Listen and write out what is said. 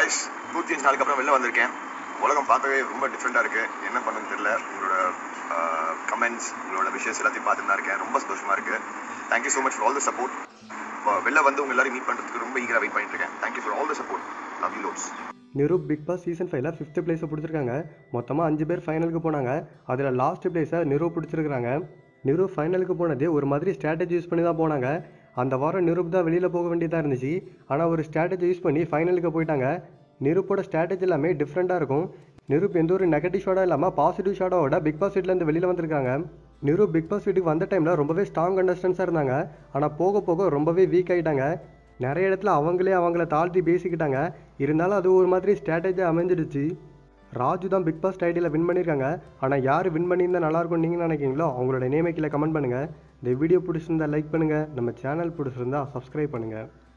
guys நூற்றி அஞ்சு நாளுக்கு அப்புறம் வெளில வந்திருக்கேன் உலகம் பார்க்கவே ரொம்ப டிஃப்ரெண்ட்டாக இருக்குது என்ன பண்ணுன்னு தெரியல உங்களோட கமெண்ட்ஸ் உங்களோட விஷயஸ் எல்லாத்தையும் பார்த்துட்டு தான் இருக்கேன் ரொம்ப சந்தோஷமாக இருக்குது thank you so much for all the support வெளில வந்து உங்க எல்லாரும் மீட் பண்ணுறதுக்கு ரொம்ப ஈகராக வெயிட் பண்ணிட்டு இருக்கேன் thank you for all the support love you lots Niroop big boss season ஃபைவ்ல ஃபிஃப்த் பிளேஸை பிடிச்சிருக்காங்க மொத்தமாக அஞ்சு பேர் ஃபைனலுக்கு போனாங்க அதில் லாஸ்ட் பிளேஸை நிரூப் பிடிச்சிருக்காங்க நிரூப் ஃபைனலுக்கு போனது ஒரு மாதிரி ஸ்ட்ராட்டஜி யூஸ் பண்ணி தான் போனாங்க அந்த வாரம் நிரூப் தான் வெளியில் போக வேண்டியதாக இருந்துச்சு ஆனால் ஒரு ஸ்ட்ராட்டஜி யூஸ் பண்ணி ஃபைனலுக்கு போயிட்டாங்க நிரூப்போட ஸ்ட்ராட்டஜி எல்லாமே டிஃப்ரெண்ட்டாக இருக்கும் நிரூப் எந்த ஒரு நெகட்டிவ் ஷாடாக இல்லாமல் பாசிட்டிவ் ஷாடோட பிக் பாஸ் வீட்லேருந்து வெளியில் வந்திருக்காங்க நிரூப் பிக் பாஸ் வீட்டுக்கு வந்த டைமில் ரொம்பவே ஸ்ட்ராங் கண்டஸ்டன்ஸாக இருந்தாங்க ஆனால் போக போக ரொம்பவே வீக் ஆகிட்டாங்க நிறைய இடத்துல அவங்களே அவங்கள தாழ்த்தி பேசிக்கிட்டாங்க இருந்தாலும் அது ஒரு மாதிரி ஸ்ட்ராட்டஜி அமைஞ்சிடுச்சு ராஜு தான் பிக் பாஸ் டைட்டில் வின் பண்ணியிருக்காங்க ஆனால் யார் வின் பண்ணியிருந்தா நல்லாயிருக்கும் நீங்கள் நினைக்கிறீங்களோ அவங்களோட நேமை கீழே கமெண்ட் பண்ணுங்கள் இந்த வீடியோ பிடிச்சிருந்தா லைக் பண்ணுங்கள் நம்ம சேனல் பிடிச்சிருந்தா சப்ஸ்கிரைப் பண்ணுங்கள்